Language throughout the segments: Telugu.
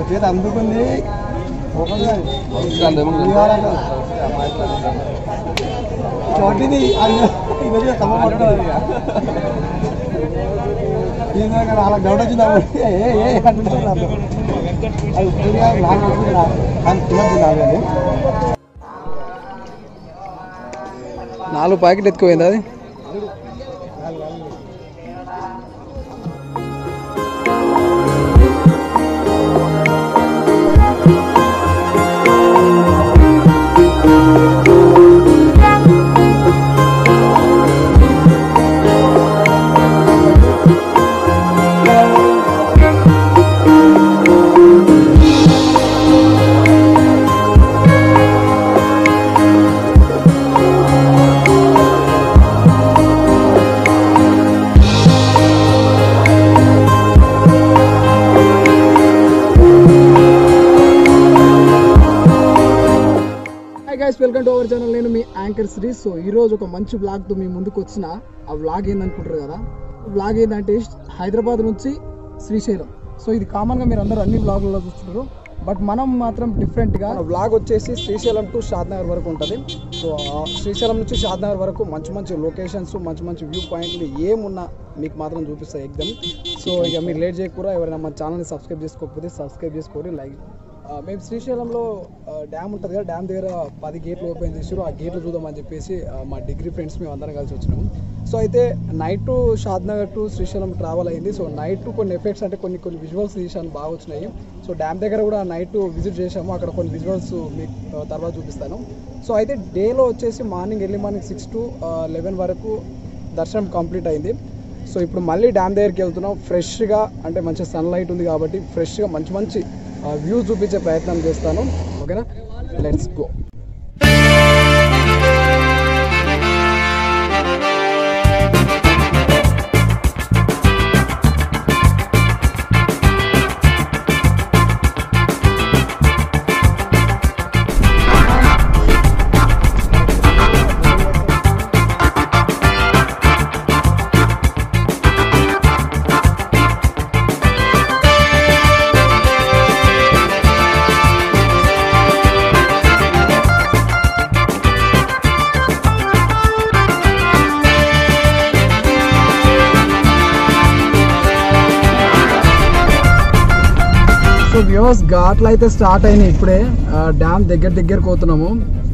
ఒక చేతి అందుకుంది చోటిది అది తమ అలా డౌట్ వచ్చింది ఏ ఏ అంటున్నారు అది ఉప్పుగా లాగా వస్తుంది నాకు. కానీ తినద్దు నాకు అది నాలుగు ప్యాకెట్ ఎత్తుకుపోయింది అది hi guys welcome to our channel నేను మీ యాంకర్ శ్రీ సో ఈ రోజు ఒక మంచి బ్లాగ్తో మీ ముందుకు వచ్చిన ఆ బ్లాగ్ ఏందనుకుంటారు కదా బ్లాగ్ ఏంటంటే హైదరాబాద్ నుంచి శ్రీశైలం సో ఇది కామన్గా మీరు అందరూ అన్ని బ్లాగులలో చూస్తుంటారు బట్ మనం మాత్రం డిఫరెంట్గా బ్లాగ్ వచ్చేసి శ్రీశైలం టు షాద్నగర్ వరకు ఉంటుంది సో ఆ శ్రీశైలం నుంచి షాద్నగర్ వరకు మంచి మంచి లొకేషన్స్ మంచి మంచి వ్యూ పాయింట్లు ఏమున్నా మీకు మాత్రం చూపిస్తాయి ఎగ్జామ్ సో ఇక మీరు లేట్ చేయకూడదు ఎవరైనా మన ఛానల్ని సబ్స్క్రైబ్ చేసుకోకపోతే సబ్స్క్రైబ్ చేసుకోండి లైక్ ఆ, మేము శ్రీశైలంలో ఆ, డ్యామ్ ఉంటుంది కదా డ్యామ్ దగ్గర పది గేట్లు ఓపెన్ చేసారు ఆ గేట్లు చూద్దామని చెప్పేసి ఆ, మా డిగ్రీ ఫ్రెండ్స్ మేము అందరం కలిసి వచ్చినాము సో అయితే night to Shadnagar to Srisailam travel అయింది సో నైట్ కొన్ని ఎఫెక్ట్స్ అంటే కొన్ని కొన్ని విజువల్స్ తీసాను బాగా వచ్చినాయి సో డ్యామ్ దగ్గర కూడా నైట్ విజిట్ చేసాము అక్కడ కొన్ని విజువల్స్ మీకు ఆ, తర్వాత చూపిస్తాను సో అయితే డేలో వచ్చేసి morning early morning six to eleven వరకు దర్శనం కంప్లీట్ అయింది సో ఇప్పుడు మళ్ళీ డ్యామ్ దగ్గరికి వెళ్తున్నాం ఫ్రెష్గా అంటే మంచి సన్లైట్ ఉంది కాబట్టి ఫ్రెష్గా మంచి మంచి వ్యూస్ చూపించే ప్రయత్నం చేస్తాను ఓకేనా లెట్స్ గో సో వ్యూవర్స్ ఘాట్లు అయితే స్టార్ట్ అయినాయి ఇప్పుడే డ్యామ్ దగ్గర దగ్గరకు పోతున్నాము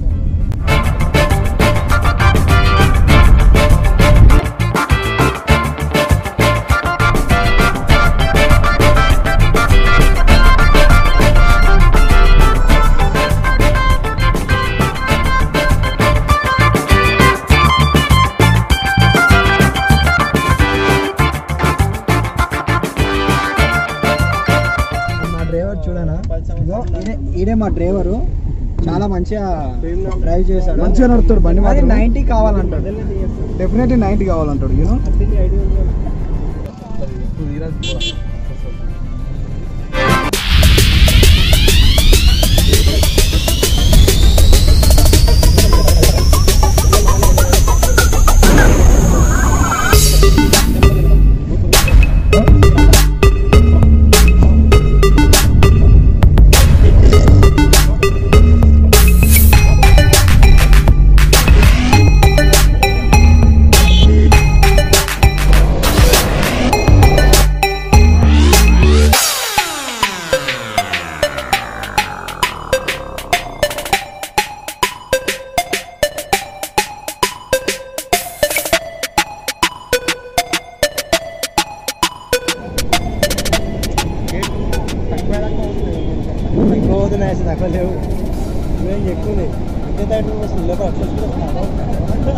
మా డ్రైవర్ చూడనా ఇదిగో ఈయనే- ఈయనే మా డ్రైవరు చాలా మంచిగా డ్రైవ్ చేశాడు మంచిగా నడుపుతాడు బండి అది మాత్రం నైన్టీ కావాలంటాడు డెఫినెట్లీ నైట్ కావాలంటాడు యూనో ఎక్కువ అవుతున్నాయి అసలు తక్కువ లేవు ఇవేం ఎక్కువ లేవు అంతే తగ్గ అసలు లేవు అట్లా కూడా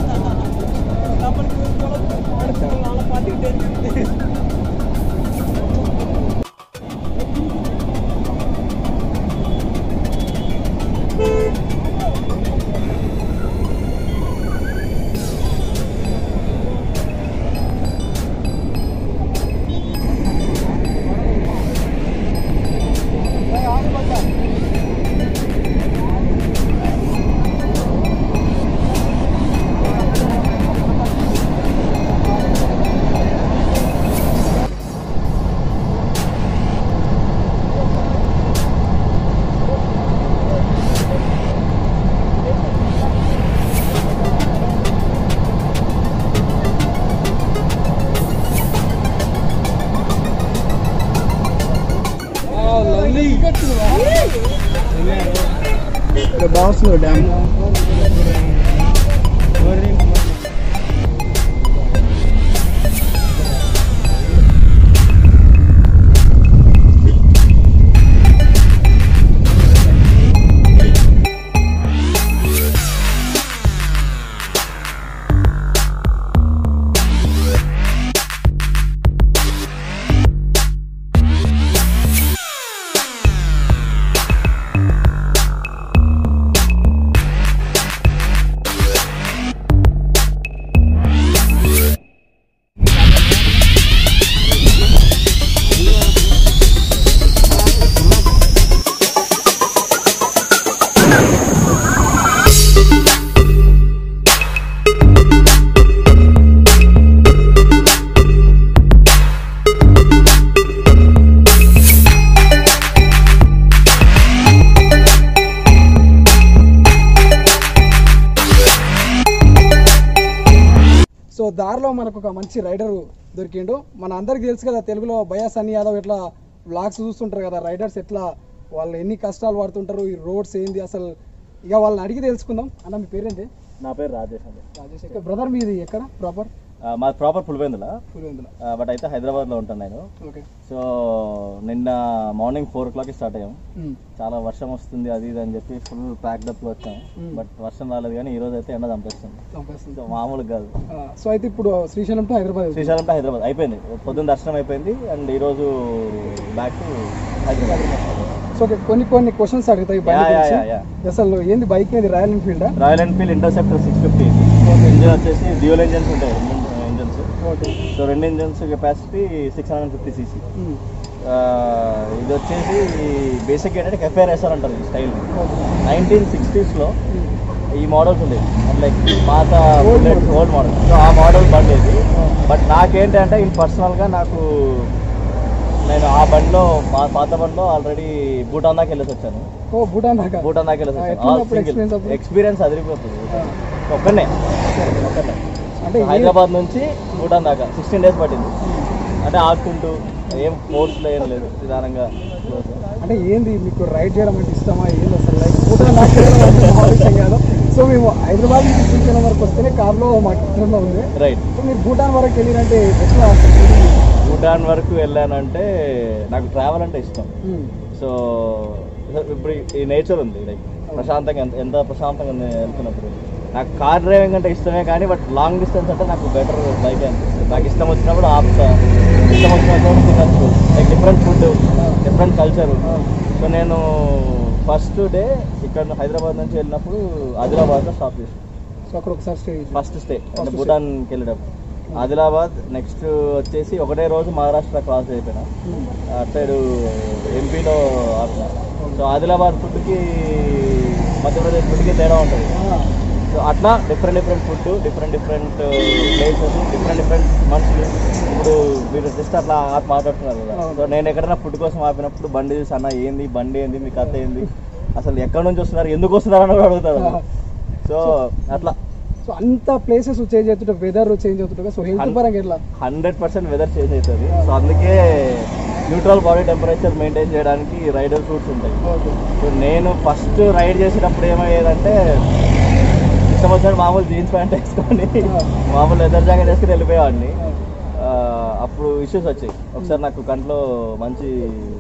బాస్ డ్యామ్ సో దారిలో మనకు ఒక మంచి రైడర్ దొరికిండు మన అందరికి తెలుసు కదా తెలుగులో భయా సన్నీ యాదవ్ ఇట్లా వ్లాగ్స్ చూస్తుంటారు కదా రైడర్స్ ఎట్లా వాళ్ళు ఎన్ని కష్టాలు పడుతుంటారు ఈ రోడ్స్ ఏంది అసలు ఇక వాళ్ళని అడిగి తెలుసుకుందాం అన్న మీ పేరేంటి నా పేరు రాజేష్ అండి రాజేష్ ఎక్కడ బ్రదర్ మీది ఎక్కడ ప్రాపర్ ఆ, మాది ప్రాపర్ పులివెందుల పులివెందుల బట్ అయితే హైదరాబాద్లో ఉంటాను నేను ఓకే సో నిన్న మార్నింగ్ ఫోర్ ఓ క్లాక్కి స్టార్ట్ అయ్యాం చాలా వర్షం వస్తుంది అది ఇది అని చెప్పి ఫుల్ ప్యాక్డప్లో వచ్చాం Hmm. బట్ వర్షం రాలేదు కానీ ఈ రోజు అయితే ఎండ చంపేస్తుంది సో మామూలు కాదు సో అయితే ఇప్పుడు శ్రీశైలం టు హైదరాబాద్ వెళ్తున్నాం. శ్రీశైలం టు హైదరాబాద్ అయిపోయింది పొద్దున్న దర్శనం అయిపోయింది అండ్ ఈరోజు back to Hyderabad so okay కొన్ని కొన్ని క్వశ్చన్స్ అడుగుతాయి బైక్ యా, యా, గురించి. Yeah, yeah. అసలు ఏంది బైక్ ఏది Royal Enfield Royal Enfield Interceptor six fifty engine వచ్చేసి డ్యూయల్ ఇంజన్స్ ఉంటాయి ఇంజన్స్ ఓకే సో రెండు engines capacity six hundred fifty CC ఇది వచ్చేసి బేసిక్ ఏంటంటే ఎఫ్ఐఆర్ఎస్ఆర్ అంటారు ఈ స్టైల్ నైన్టీన్ సిక్స్టీస్లో ఈ మోడల్స్ ఉండేవి లైక్ పాత Old bullet old model so ఆ మోడల్ బండి ఇది బట్ నాకేంటంటే ఇన్ పర్సనల్గా నాకు నేను ఆ బండిలో మా పాత బండిలో ఆల్రెడీ భూటాన్ దాకా వెళ్ళేసి వచ్చాను ఓ భూటాన్ దాకా భూటాన్ దాకా వెళ్ళేసి ఆ, వచ్చాను ఎట్లుంది ఆల్ అప్పుడు experience సింగిల్ అప్పుడు? ఎక్స్పీరియన్స్ అదిరిపోతుంది ఆ, ఒక్కనే ఒక్కనే అంటే ఏ- హైదరాబాద్ నుంచి భూటాన్ దాకా సిక్స్టీన్ డేస్ పట్టింది అంటే ఆడుకుంటూ ఏం ఫోర్స్లో ఏం లేదు నిదానంగా అంటే ఏంది మీకు రైడ్ చేయడం అంటే ఇష్టమా ఏంది అసలు లైక్ భూటాన్ దాకా వెళ్ళడం అంటే మామూలు విషయం కాదు సో మేము హైదరాబాద్ నుంచి శ్రీశైలం వరకు వస్తేనే కార్లో మాకు ఇష్టంగా ఉంది రైట్ సో మీరు భూటాన్ వరకు వెళ్ళిరంటే ఎట్లా అసలు feeling? భూటాన్ వరకు వెళ్ళానంటే నాకు ట్రావెల్ అంటే ఇష్టం ఉమ్, సో ఇప్పుడు ఈ నేచర్ ఉంది లైక్ ప్రశాంతంగా ఎంత ఎంత ప్రశాంతంగా ఉంది వెళ్తున్నప్పుడు నాకు కార్ డ్రైవింగ్ అంటే ఇష్టమే కానీ బట్ లాంగ్ డిస్టెన్స్ అంటే నాకు బెటర్ బైక్ అనిపిస్తుంది నాకు ఇష్టం వచ్చినప్పుడు ఆపుతా ఇష్టం వచ్చినప్పుడు తినచ్చు like different food different culture so నేను ఫస్ట్ డే ఇక్కడ హైదరాబాద్ నుంచి వెళ్ళినప్పుడు ఆదిలాబాద్లో స్టాప్ చేసాను సో అక్కడ ఒకసారి స్టే చేసి ఫస్ట్ స్టే అంటే stay. భూటాన్కి వెళ్ళేటప్పుడు ఆదిలాబాద్ నెక్స్ట్ వచ్చేసి ఒకటే రోజు మహారాష్ట్ర క్రాస్ అయిపోయినా ఉమ్, అటు సైడ్ ఎంపీలో ఆపిన సో ఆదిలాబాద్ ఫుడ్కి మధ్యప్రదేశ్ ఫుడ్కి తేడా ఉంటుంది ఆ, సో అట్లా different different food different different places different different మనుషులు ఇప్పుడు మీరు జస్ట్ అట్లా ఆపి మాట్లాడుతున్నారు కదా అవును. సో నేను ఎక్కడైనా ఫుడ్ కోసం ఆపినప్పుడు బండి చూసి అన్న ఏంది బండి ఏంది మీ కథ ఏంది అసలు ఎక్కడి నుంచి వస్తున్నారు ఎందుకు వస్తున్నారు అని కూడా అడుగుతారు సో అట్లా సో అంత ప్లేసెస్ చేంజ్ అవుతుంటే వెదర్ చేంజ్ అవుతుంటే సో హెల్త్ అన్- పరంగా ఎట్లా హండ్రెడ్ పర్సెంట్ వెదర్ చేంజ్ అవుతుంది సో అందుకే న్యూట్రల్ బాడీ టెంపరేచర్ మెయింటైన్ చేయడానికి రైడర్ ఫ్రూట్స్ ఉంటాయి ఓకే సో నేను ఫస్ట్ రైడ్ చేసేటప్పుడు ఏమయ్యేదంటే ఇష్టం వచ్చినట్టు మామూలు జీన్స్ ప్యాంట్ వేసుకొని మామూలు లెదర్ జాకెట్ వేసుకుని వెళ్ళిపోయేవాడిని ఆ, అప్పుడు ఇష్యూస్ వచ్చాయి ఒకసారి నాకు కంట్లో మంచి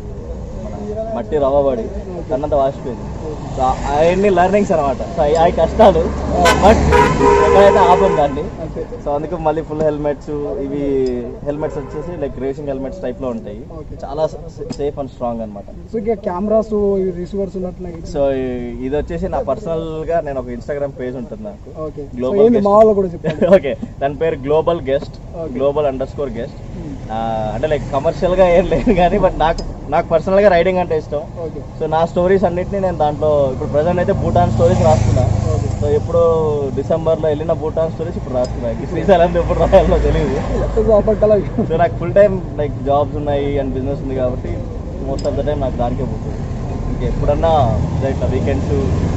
మన మట్టి రవ్వబడి కన్నంత వాసిపోయింది సో అవన్నీ లర్నింగ్స్ అనమాట సో అవి అవి కష్టాలు బట్ ఎక్కడైతే ఆపం దాన్ని అంతే సో అందుకే మళ్ళీ ఫుల్ హెల్మెట్స్ ఇవి హెల్మెట్స్ వచ్చేసి లైక్ రేసింగ్ హెల్మెట్స్ టైప్ లో ఉంటాయి Okay. చాలా సేఫ్ అండ్ స్ట్రాంగ్ అన్నమాట సో ఇక కెమెరాస్ రిసీవర్స్ ఉన్నట్టున్నాయి సో ఈ- ఇది వచ్చేసి నా పర్సనల్ గా నేను ఒక ఇన్స్టాగ్రామ్ పేజ్ ఉంటుంది నాకు ఓకే సో Global ఏంది guest. మా వాళ్ళు కూడా చెప్పండి ఓకే దాని పేరు global guest Okay. Global underscore స్కోర్ గెస్ట్ ఉమ్, అంటే లైక్ కమర్షియల్ గా ఏం లేదు కానీ బట్ నాకు నాకు పర్సనల్ గా రైడింగ్ అంటే ఇష్టం ఓకే సో నా స్టోరీస్ అన్నిటిని నేను దాంట్లో ఇప్పుడు ప్రజెంట్ అయితే భూటాన్ స్టోరీస్ రాస్తున్నా ఓకే సో ఎప్పుడు డిసెంబర్ లో వెళ్ళిన భూటాన్ స్టోరీస్ ఇప్పుడు రాస్తున్నా ఈ శ్రీశైలం ఎప్పుడు రాయాలో తెలియదు సో అప్పటికల్లా సో నాకు ఫుల్ టైం లైక్ జాబ్స్ ఉన్నాయి అండ్ బిజినెస్ ఉంది కాబట్టి మోస్ట్ ఆఫ్ ద టైం నాకు దానికే పోతుంది ఇంకా ఎప్పుడన్నా ఇట్లా వీకెండ్స్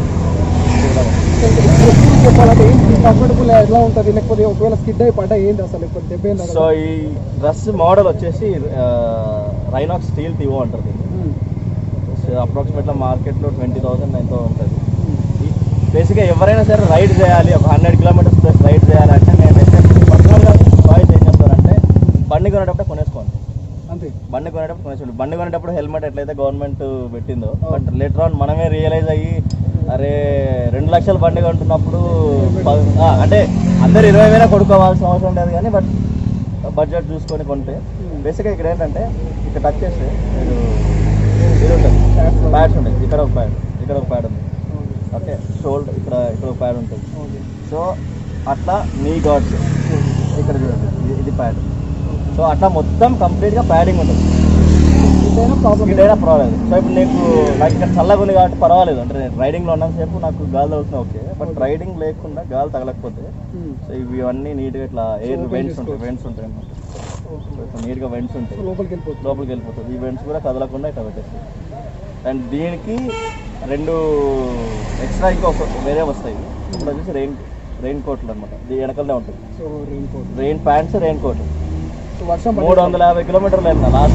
చెప్పాలంటే ఏంటి కంఫర్టబుల్ ఎలా ఉంటుంది లేకపోతే ఒకవేళ స్కిడ్ అయి పడ్డా ఏంటి అసలు లేకపోతే దెబ్బ ఏంది సో ఈ డ్రెస్ మోడల్ వచ్చేసి రైనాక్స్ స్టీల్ టివో అంటారు దీన్ని అప్రాక్సిమేట్గా మార్కెట్లో ట్వంటీ థౌసండ్ ఎంతో ఉంటుంది బేసిక్గా ఎవరైనా సరే రైడ్ చేయాలి ఒక హండ్రెడ్ కిలోమీటర్స్ ప్లస్ రైడ్ చేయాలంటే నేనైతే పర్సనల్గా చాయిస్ ఏం చేస్తానంటే బండి కొనేటప్పుడు కొనేసుకోండి అంతే బండి కొనేటప్పుడు కొనేసుకోండి బండి కొనేటప్పుడు హెల్మెట్ ఎట్లయితే గవర్నమెంట్ పెట్టిందో బట్ లేటర్ ఆన్ మనమే రియలైజ్ అయ్యి అరే రెండు లక్షల బండి కొంటున్నప్పుడు ప- ఆ, అంటే అందరు ఇరవై వేల కొనుక్కోవాల్సిన అవసరం లేదు కానీ బట్ బడ్జెట్ చూసుకొని కొంటే బేసిక్గా ఇక్కడ ఏంటంటే ఇక్కడ టచ్ చేస్తే మీరు ఇది ఉంటుంది ప్యాడ్స్ ఉంటాయి ఇక్కడ ఒక ప్యాడ్ ఇక్కడ ఒక ప్యాడ్ ఉంది ఓకే షోల్డర్ ఇక్కడ ఇక్కడ ఒక ప్యాడ్ ఉంటుంది సో అట్లా నీ గాడ్స్ ఇక్కడ చూడండి ఇది- ఇది ప్యాడ్ సో అట్లా మొత్తం కంప్లీట్గా ప్యాడింగ్ ఉంటుంది ఇదైనా ప్రాబ్లం ఇదైనా పర్వాలేదు సో ఇప్పుడు నీకు నాకు ఇక్కడ చల్లగా ఉంది కాబట్టి పర్వాలేదు అంటే నేను రైడింగ్లో ఉన్నంతసేపు నాకు గాలి తగులుతుంది ఓకే బట్ రైడింగ్ లేకుండా గాలి తగలకపోతే సో ఇవి ఇవన్నీ నీట్గా ఇట్లా ఎయిర్ open వెంట్స్ ఉంటాయి చేసుకోవచ్చు. వెంట్స్ ఉంటాయి అన్నమాట సో ఇట్లా నీట్గా వెంట్స్ ఉంటాయి లోపలికి వెళ్ళిపోతుంది లోపలికి వెళ్ళిపోతుంది ఈ వెంట్స్ కూడా కదలకుండా ఇట్లా పెట్టేస్తాయి అండ్ దీనికి రెండు ఎక్స్ట్రా ఇంకొక వేరే వస్తాయి ఇప్పుడు వచ్చేసి రెయిన్ రెయిన్ కోట్లు అనమాట ఇది వెనకలనే ఉంటుంది so rain coat rain pants rain coat so వర్షం మూడు వందల యాభై కిలోమీటర్లు వెళ్ళిన లాస్ట్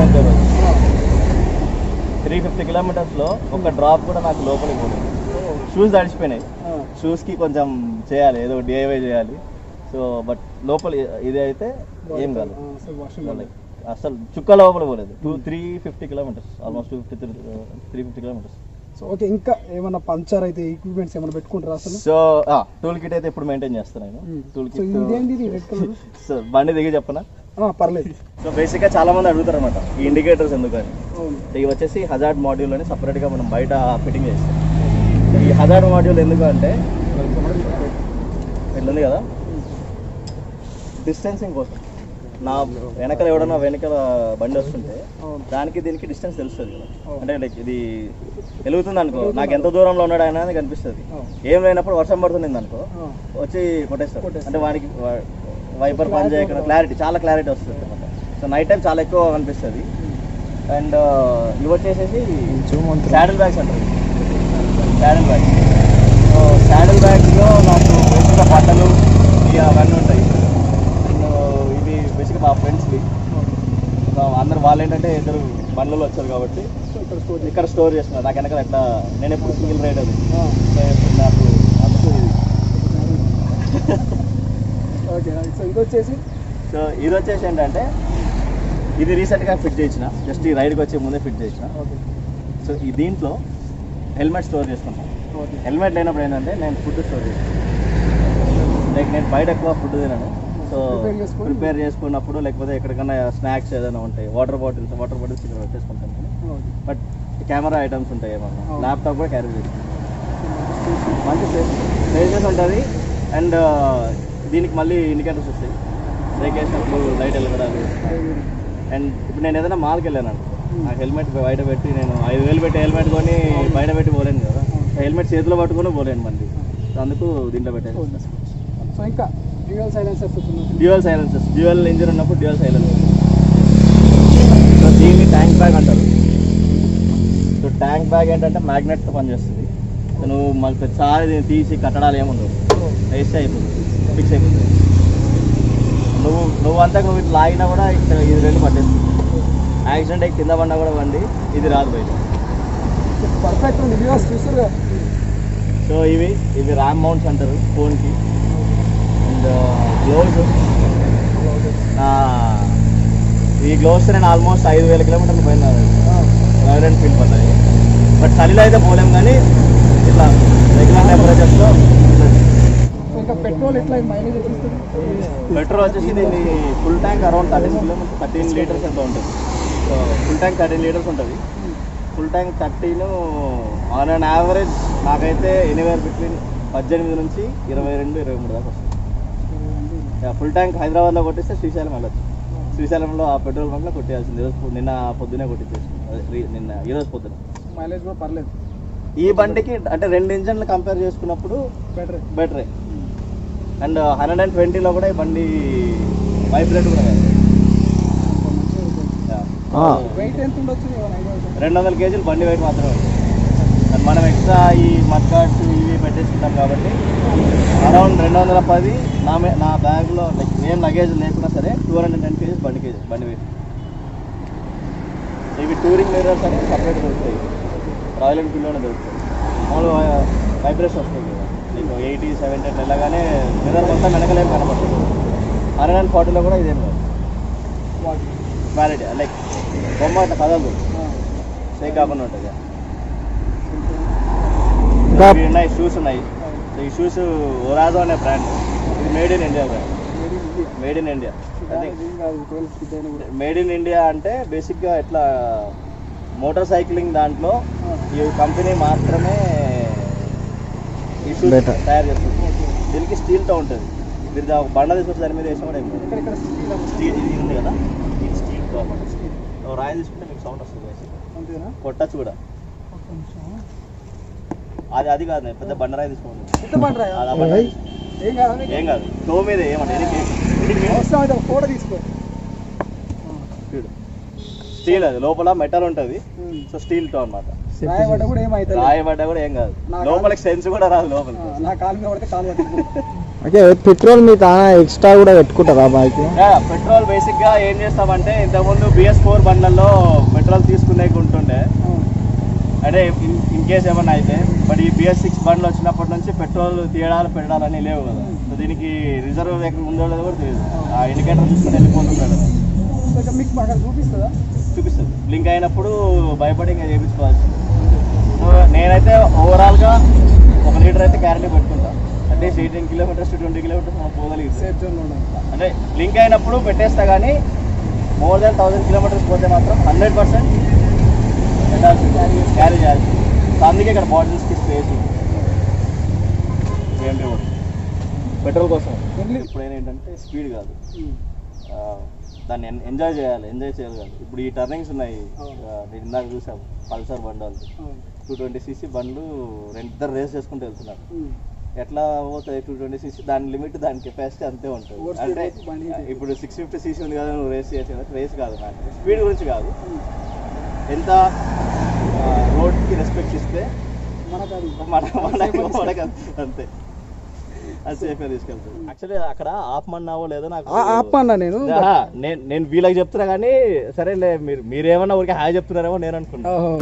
త్రీ ఫిఫ్టీ కిలోమీటర్స్లో ఒక డ్రాప్ కూడా నాకు లోపలికి పోలేదు షూస్ తడిచిపోయినాయి షూస్కి కొంచెం చేయాలి ఏదో డిఐవై చేయాలి సో బట్ లోపల ఇది అయితే ఏం కాదు సో వర్షం Like, అసలు చుక్క లోపల పోలేదు two three fifty kilometres almost two fifty three fifty kilometres so okay ఇంకా ఏమన్నా పంచర్ అయితే ఎక్విప్మెంట్స్ ఏమైనా పెట్టుకుంటారా అసలు సో టూల్ కిట్ అయితే ఇప్పుడు మెయింటైన్ చేస్తాను నేను టూల్ సో కిట్ ఇదేంటి ఇది రెడ్ కలర్ సో బండి దిగి చెప్పనా పర్లేదు సో బేసిక్గా చాలా మంది అడుగుతారు అనమాట ఈ ఇండికేటర్స్ ఎందుకని అవును ఇవి వచ్చేసి హజార్డ్ మాడ్యూల్ అని సపరేట్గా మనం బయట ఫిట్టింగ్ చేస్తాం ఈ హజార్డ్ మాడ్యూల్ ఎందుకు అంటే ఇట్లా ఉంది కదా డిస్టెన్సింగ్ కోసం నా వెనకాల ఎవడన్నా వెనకాల బండి వస్తుంటే అవును దానికి దీనికి డిస్టెన్స్ తెలుస్తుంది కదా అవును. అంటే లైక్ ఇది వెలుగుతుంది అనుకో నాకు ఎంత దూరంలో ఉన్నాడు ఆయన అని కనిపిస్తుంది అవును. ఏం లేనప్పుడు వర్షం పడుతుంది అనుకో ఆ, వచ్చి కొట్టేస్తాడు కొట్టేస్తాడు. అంటే వానికి వైపర్ పని చేయకుండా క్లారిటీ చాలా క్లారిటీ వస్తుంది అనమాట సో నైట్ టైం చాలా ఎక్కువ కనిపిస్తుంది అండ్ ఇవి వచ్చేసేసి శాడిల్ బ్యాగ్స్ అంటారు శాడిల్ బ్యాగ్స్ సో శాడిల్ బ్యాగ్స్లో నాకు బేసిక్గా బట్టలు ఇవి అవన్నీ ఉంటాయి So, ఇవి బేసిక్గా మా ఫ్రెండ్స్వి సో అందరు వాళ్ళు ఏంటంటే ఇద్దరు బండ్లలో వచ్చారు కాబట్టి సో ఇక్కడ స్టోర్ ఇక్కడ స్టోర్ చేసుకున్నారు నాకు వెనకాల ఎట్లా నేను ఎప్పుడు సింగిల్ రైడ్ అది ఆ, సో ఇప్పుడు నాకు అందుకు ఇది ఓకే సో ఇది వచ్చేసి సో ఇది వచ్చేసి ఏంటంటే ఇది రీసెంట్గా ఫిట్ చేసిన జస్ట్ ఈ రైడ్కి వచ్చే ముందే ఫిట్ చేసిన ఓకే సో ఈ దీంట్లో హెల్మెట్ స్టోర్ చేసుకుంటాను ఓకే హెల్మెట్ లేనప్పుడు ఏంటంటే నేను ఫుడ్ స్టోర్ చేస్తాను లైక్ నేను బయట ఎక్కువ ఫుడ్ తినను సో Prepare చేసుకొని- ప్రిపేర్ చేసుకున్నప్పుడు లేకపోతే ఎక్కడికైనా స్నాక్స్ ఏదైనా ఉంటాయి వాటర్ బాటిల్స్ వాటర్ బాటిల్స్ ఇక్కడ పెట్టేసుకుంటాను ఓకే బట్ కెమెరా ఐటమ్స్ ఉంటాయి ఏమన్నా అవును. ల్యాప్టాప్ కూడా క్యారీ చేస్తాను మంచి స్పేసెస్ ఉంటుంది అండ్ దీనికి మళ్ళీ ఇండికేటర్స్ వస్తాయి బ్రేక్ వేసినప్పుడు లైట్ వెలగడాలు అండ్ ఇప్పుడు నేను ఏదైనా మాల్కి వెళ్ళాను అనుకో నాకు హెల్మెట్ బయట పెట్టి నేను ఐదు వేలు పెట్టి హెల్మెట్ కొని బయట పెట్టి పోలేను కదా హెల్మెట్ చేతిలో పట్టుకొని పోలేను మళ్ళీ సో అందుకు దీంట్లో పెట్టాను సో ఇంకా డ్యూయల్ సైలెన్సర్స్ వచ్చింది డ్యూయల్ సైలెన్సెస్ డ్యూయల్ ఇంజిన్ ఉన్నప్పుడు డ్యూయల్ సైలెన్సెస్ సో దీన్ని ట్యాంక్ బ్యాగ్ అంటారు సో ట్యాంక్ బ్యాగ్ ఏంటంటే మ్యాగ్నెట్తో పనిచేస్తుంది సో నువ్వు మళ్ళీ ప్రతిసారి దీన్ని తీసి కట్టడాలు ఏముండవు వేస్ట్ అయిపోతుంది ఫిక్స్ అయిపోతుంది నువ్వు నువ్వు అంతా నువ్వు ఇట్లా లాగినా కూడా ఇక్కడ ఇది రెండు పట్టేస్తుంది యాక్సిడెంట్ అయ్యి కింద పడినా కూడా బండి ఇది రాదు బయట పర్ఫెక్ట్ ఉంది వ్యూవర్స్ చూస్తారు సో ఇవి ఇవి ర్యామ్ మౌంట్స్ అంటారు ఫోన్కి అండ్ గ్లోవ్స్ ఈ గ్లోవ్స్ నేను ఆల్మోస్ట్ ఐదు వేల కిలోమీటర్లు పోయినా రాయల్ ఎన్ఫీల్డ్ పడ్డాయి బట్ చలిలో అయితే పోలేం కానీ ఇట్లా రెగ్యులర్ టెంపరేచర్స్లో ఇంకా పెట్రోల్ ఎట్లా మైలేజ్ ఎక్కిస్తుంది పెట్రోల్ వచ్చేసి దీన్ని full tank around thirteen kilometre thirteen litres ఎంత ఉంటుంది so full tank thirteen litres ఉంటుంది full tank thirteen on an average నాకైతే ఎనీవేర్ బిట్వీన్ పద్దెనిమిది నుంచి ఇరవై రెండు ఇరవై మూడు దాకా వస్తుంది ఫుల్ ట్యాంక్ హైదరాబాద్లో కొట్టిస్తే శ్రీశైలం వెళ్ళచ్చు శ్రీశైలంలో ఆ పెట్రోల్ బంక్లో కొట్టేయాల్సింది ఈరోజు పొ- నిన్న పొద్దునే కొట్టించేసి నిన్న ఈరోజు పొద్దున మైలేజ్ కూడా పర్లేదు ఈ బండికి అంటే రెండు ఇంజన్లు కంపేర్ చేసుకున్నప్పుడు బెటర్ బెటరే అండ్ హండ్రెడ్ అండ్ ట్వంటీలో కూడా ఈ బండి వైబ్రేట్ కూడా కాదు Yeah. వెయిట్ ఎంత ఉండొచ్చు ఏమైనా idea ఉందా? రెండు వందల కేజీలు బండి వెయిట్ మాత్రమే ఉంటుంది అండ్ మనం ఎక్స్ట్రా ఈ మడ్ గార్డ్స్ ఇవి పెట్టేసుకుంటాం కాబట్టి అరౌండ్ రెండు వందల పది నా మే- నా బ్యాగ్లో లైక్ ఏం లగేజ్ లేకున్నా సరే టూ హండ్రెడ్ టెన్ కేజీస్ బండి కేజీ బండి వెయిట్ ఇవి టూరింగ్ మిర్రర్స్ అని సపరేట్ దొరుకుతాయి రాయల్ ఎన్ఫీల్డ్లోనే దొరుకుతాయి మామూలుగా వైబ్రేషన్ వస్తుంది కదా నీకు ఎయిటీ సెవెంటీ అట్లా వెళ్ళగానే మిర్రర్ మొత్తం వెనకలేం కనపడుతుంది హండ్రెడ్ అండ్ ఫార్టీలో కూడా ఇదేం కాదు క్వాలిటీ లైక్ బొమ్మ అట్లా కదలదు షేక్ కాకుండా ఉంటుంది ఇంకా ఇవి ఉన్నాయి షూస్ ఉన్నాయి సో ఈ షూస్ ఒరాజో అనే బ్రాండ్ ఇది made in India brand made in India made in India అంటే బేసిక్గా ఇట్లా మోటార్ సైక్లింగ్ దాంట్లో ఈ కంపెనీ మాత్రమే ఈ షూస్ Better. తయారు చేస్తుంది దీనికి స్టీల్తో ఉంటుంది మీరు దా- బండ తీసుకొచ్చి దాని మీద వేసిన కూడా ఏం కాదు. స్టీల్ ఇది ఉంది కదా ఇది స్టీల్తో అనమాట స్టీల్ రాయి తీసుకుంటే మీకు సౌండ్ వస్తుంది బేసిక్గా అంతేనా కొట్టచ్చు కూడా ఒక్క నిమిషం. అది అది కాదు నేను పెద్ద బండరాయి తీసుకోండి ఎంత పండురా అది ఆ బండరాయి ఏం కాదు ఏం కాదు టో మీద ఏమంటే అవసరం అయితే ఒక ఫోటో తీసుకో స్టీల్ అది లోపల మెటల్ ఉంటుంది సో స్టీల్ టో అనమాట రాయబడ్డ కూడా ఏమైతే రాయబడ్డా కూడా ఏం కాదు నా లోపలికి సెన్స్ కూడా రాదు లోపల నా కాలు మీద పడితే కాలు పట్టుకో ఓకే పెట్రోల్ మీకు ఎక్స్ట్రా కూడా పెట్టుకుంటారా బైక్ పెట్రోల్ బేసిక్ గా ఏం చేస్తామంటే ఇంతకుముందు బిఎస్ ఫోర్ బండ్లలో పెట్రోల్ తీసుకునే ఉంటుండే అంటే ఇన్ కేస్ ఏమన్నా అయితే బట్ ఈ బిఎస్ సిక్స్ బండ్లు వచ్చినప్పటి నుంచి పెట్రోల్ తీయడాలు పెట్టడాలని లేవు కదా సో దీనికి రిజర్వ్ ఎక్కడ ఉందో లేదో కూడా తెలియదు ఆ ఇండికేటర్ చూసుకుని వెళ్ళిపోతుంటాడు కొంచెం మీకు అక్కడ చూపిస్తుందా చూపిస్తుంది బ్లింక్ అయినప్పుడు భయపడి ఇంకా చేయించుకోవాల్సి సో నేనైతే ఓవరాల్గా ఒక లీటర్ అయితే క్యారెంటీ పెట్టుకుంటా at least eighteen kilometres to twenty kilometres మనం పోగలిగింది సేఫ్ జోన్ లో ఉండాలి అంటే లింక్ అయినప్పుడు పెట్టేస్తా కానీ మోర్ దాన్ థౌసండ్ కిలోమీటర్స్ పోతే మాత్రం హండ్రెడ్ పర్సెంట్ క్యారీ చేయాల్సి సో అందుకే ఇక్కడ బాటిల్స్కి స్పేస్ ఏం లేవు పెట్రోల్ కోసం Only- ఇప్పుడైనా ఏంటంటే స్పీడ్ కాదు ఆ, దాన్ని ఎన్- ఎంజాయ్ చేయాలి ఎంజాయ్ చేయాలి కాదు ఇప్పుడు ఈ టర్నింగ్స్ ఉన్నాయి ఆ, నేను ఇందాక చూసాం పల్సర్ బండి వాళ్ళు టూ ట్వంటీ సీసీ బండ్లు రెండు ఇద్దరు రేస్ చేసుకుంటూ వెళ్తున్నారు ఎట్లా పోతాయి టూ ట్వంటీ సీసీ దాని లిమిట్ దాని కెపాసిటీ అంతే ఉంటుంది Over speed అంటే పోతే బండి ఏంటి? ఇప్పుడు సిక్స్ ఫిఫ్టీ సీసీ ఉంది కదా నువ్వు రేస్ చేయొచ్చు రేస్ కాదు నాకు స్పీడ్ గురించి కాదు ఎంత రోడ్కి రెస్పెక్ట్ ఇస్తే మనకు అది మన మన మనకి అంతే- అంతే అది సేఫ్గా తీసుకెళ్తాం యాక్చువల్లీ అక్కడ ఆపమన్నావో లేదో నాకు ఆపన్నా నేను ఆహా, నేను నేను వీళ్ళకి చెప్తున్నా కానీ సరేలే మీరు మీరేమన్నా ఊరికే హాయ్ చెప్తున్నారేమో నేను అనుకున్నా ఓహో.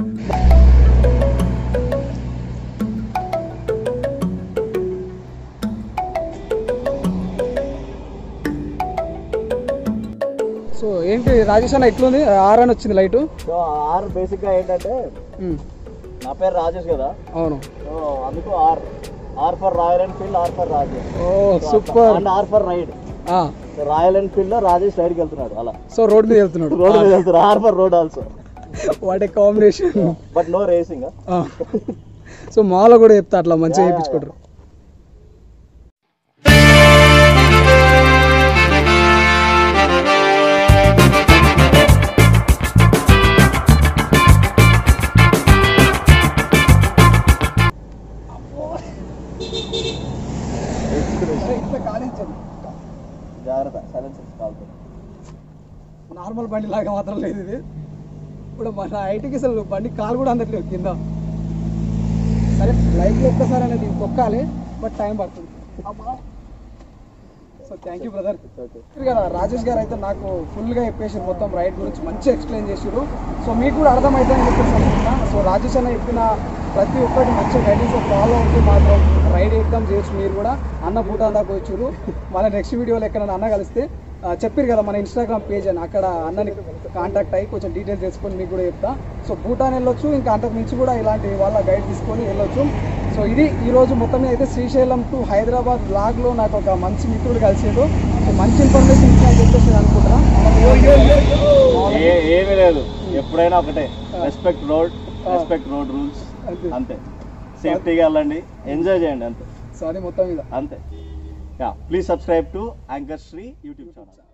సో ఏంటి రాజేష్ అన్న ఎట్లుంది ఆర్ అని వచ్చింది లైట్ సో ఆర్ బేసిక్గా ఏంటంటే నా పేరు రాజేష్ కదా అవును సో అందుకు R R for Royal Enfield R for Rajesh oh super and R for ride Royal Enfield లో రాజేష్ రైడ్కి వెళ్తున్నాడు అలా సో రోడ్ మీద వెళ్తున్నాడు రోడ్ మీద వెళ్తున్నాడు R for road also what a combination but no racing so మాలో కూడా చెప్తా అట్లా మంచిగా చేయించుకుంటారు జాగ్రత్త సైలెన్సర్స్ కాలుతుంది నార్మల్ బండి లాగా మాత్రం లేదు ఇది ఇప్పుడు మన ఐటీకి అసలు బండి కాలు కూడా అందట్లేదు కింద సరే లైఫ్లో ఒక్కసారి అనేది తొక్కాలి బట్ టైం పడుతుంది so thank you brother okay కదా రాజేష్ గారు అయితే నాకు ఫుల్గా చెప్పేసారు మొత్తం రైడ్ గురించి మంచిగా ఎక్స్ప్లెయిన్ చేసారు సో మీకు కూడా అర్థమవుతుందని చెప్పేసి అనుకుంటున్నా సో రాజేష్ అన్న చెప్పిన ప్రతి ఒక్కటి మంచిగా గైడెన్స్ ఫాలో అవుతూ మాత్రం రైడ్ ఎగ్జామ్ చేయొచ్చు మీరు కూడా అన్న భూటాన్ దాకా వచ్చారు మళ్ళీ నెక్స్ట్ వీడియోలో ఎక్కడైనా అన్న కలిస్తే ఆ, చెప్పారు కదా మన ఇన్స్టాగ్రామ్ పేజ్ అని అక్కడ అన్నని కాంటాక్ట్ అయ్యి కొంచెం డీటెయిల్స్ తెలుసుకొని మీకు కూడా చెప్తా సో భూటాన్ వెళ్ళొచ్చు ఇంకా అంతకు మించి కూడా ఇలాంటి వాళ్ళ గైడ్ తీసుకొని వెళ్ళొచ్చు సో ఇది ఈ రోజు మొత్తం మీద అయితే శ్రీశైలం టు హైదరాబాద్ బ్లాగ్లో నాకు ఒక మంచి మిత్రుడు కలిసాడు సో మంచి ఇన్ఫర్మేషన్ ఇచ్చిన చెప్పేసి నేను అనుకుంటున్నా ఏ- ఏమీ లేదు ఎప్పుడైనా ఒకటే respect road respect road rules అంతే. అంతే సేఫ్టీగా వెళ్ళండి ఎంజాయ్ చేయండి అంతే సో అది మొత్తం మీద అంతే yeah please subscribe to anchor Sri YouTube channel